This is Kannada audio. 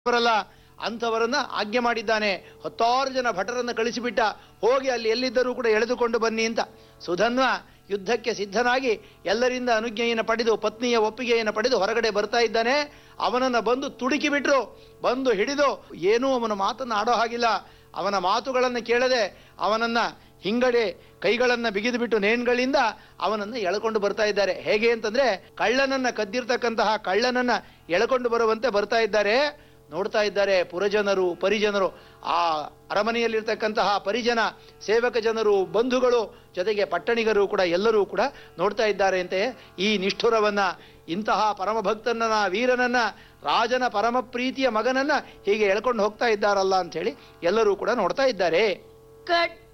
ಅವರಲ್ಲ ಅಂಥವರನ್ನ ಆಜ್ಞೆ ಮಾಡಿದ್ದಾನೆ ಹತ್ತಾರು ಜನ ಭಟರನ್ನ ಕಳಿಸಿಬಿಟ್ಟ ಹೋಗಿ ಅಲ್ಲಿ ಎಲ್ಲಿದ್ದರೂ ಕೂಡ ಎಳೆದುಕೊಂಡು ಬನ್ನಿ ಅಂತ ಸುಧನ್ವ ಯುದ್ಧಕ್ಕೆ ಸಿದ್ಧನಾಗಿ ಎಲ್ಲರಿಂದ ಅನುಜ್ಞೆಯನ್ನು ಪಡೆದು ಪತ್ನಿಯ ಒಪ್ಪಿಗೆಯನ್ನು ಪಡೆದು ಹೊರಗಡೆ ಬರ್ತಾ ಇದ್ದಾನೆ ಅವನನ್ನ ಬಂದು ತುಡುಕಿ ಬಿಟ್ರು ಬಂದು ಹಿಡಿದು ಏನೂ ಅವನ ಮಾತನ್ನು ಆಡೋ ಹಾಗಿಲ್ಲ ಅವನ ಮಾತುಗಳನ್ನು ಕೇಳದೆ ಅವನನ್ನ ಹಿಂಗಡೆ ಕೈಗಳನ್ನ ಬಿಗಿದು ಬಿಟ್ಟು ನೇಣ್ಗಳಿಂದ ಅವನನ್ನ ಎಳ್ಕೊಂಡು ಬರ್ತಾ ಇದ್ದಾರೆ ಹೇಗೆ ಅಂತಂದ್ರೆ ಕಳ್ಳನನ್ನ ಕದ್ದಿರ್ತಕ್ಕಂತಹ ಕಳ್ಳನನ್ನ ಎಳ್ಕೊಂಡು ಬರುವಂತೆ ಬರ್ತಾ ಇದ್ದಾರೆ ನೋಡ್ತಾ ಇದ್ದಾರೆ ಪುರಜನರು ಪರಿಜನರು ಆ ಅರಮನೆಯಲ್ಲಿರ್ತಕ್ಕಂತಹ ಪರಿಜನ ಸೇವಕ ಜನರು ಬಂಧುಗಳು ಜೊತೆಗೆ ಪಟ್ಟಣಿಗರು ಕೂಡ ಎಲ್ಲರೂ ಕೂಡ ನೋಡ್ತಾ ಇದ್ದಾರೆ ಅಂತೆ ಈ ನಿಷ್ಠುರವನ್ನ ಇಂತಹ ಪರಮಭಕ್ತನನ್ನ ವೀರನನ್ನ ರಾಜನ ಪರಮ ಪ್ರೀತಿಯ ಮಗನನ್ನ ಹೀಗೆ ಎಳ್ಕೊಂಡು ಹೋಗ್ತಾ ಇದ್ದಾರಲ್ಲ ಅಂತ ಹೇಳಿ ಎಲ್ಲರೂ ಕೂಡ ನೋಡ್ತಾ ಇದ್ದಾರೆ ಕಟ್